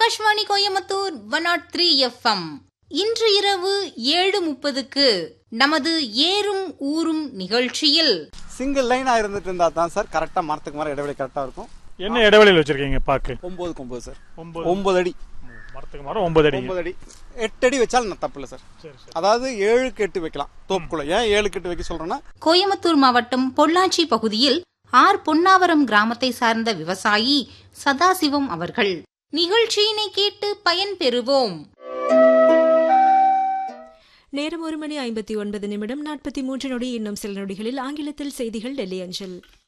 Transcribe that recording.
Akashvani Coimbatore one nought three FM இன்று இரவு ஏழு முப்பதுக்கு நமது ஏறும் ஊரும் நிகழ்ச்சியில் சிங்கிள் லைனா இருந்துட்டு இருந்தா தான் சார் கரெக்டா மரத்துக்கு மரம் இடைவெளி கரெக்டா இருக்கும் என்ன இடைவெளியில் வச்சிருக்கீங்க பாக்கு ஒன்பதுக்கு ஒன்பது சார் ஒன்பது ஒன்பது அடி மரத்துக்கு மரம் ஒன்பது அடி ஒன்பது அடி எட்டு அடி வச்சாலும் நான் தப்பு இல்லை சார் சரி சரி அதாவது ஏழுக்கு எட்டு வைக்கலாம் தோப்புக்குள்ள ஏன் ஏழுக்கு எட்டு வைக்க சொல்றேன்னா கோயம்புத்தூர் மாவட்டம் பொள்ளாச்சி பகுதியில் ஆர் பொன்னாவரம் கிராமத்தை சார்ந்த விவசாயி சதாசிவம் அவர்கள் நிகழ்ச்சியினை கேட்டு பயன்பெறுவோம் நேரம் ஒரு மணி ஐம்பத்தி ஒன்பது நிமிடம் நாற்பத்தி மூன்று நொடி இன்னும் சில நொடிகளில் ஆங்கிலத்தில் செய்திகள் டெல்லி அஞ்சல்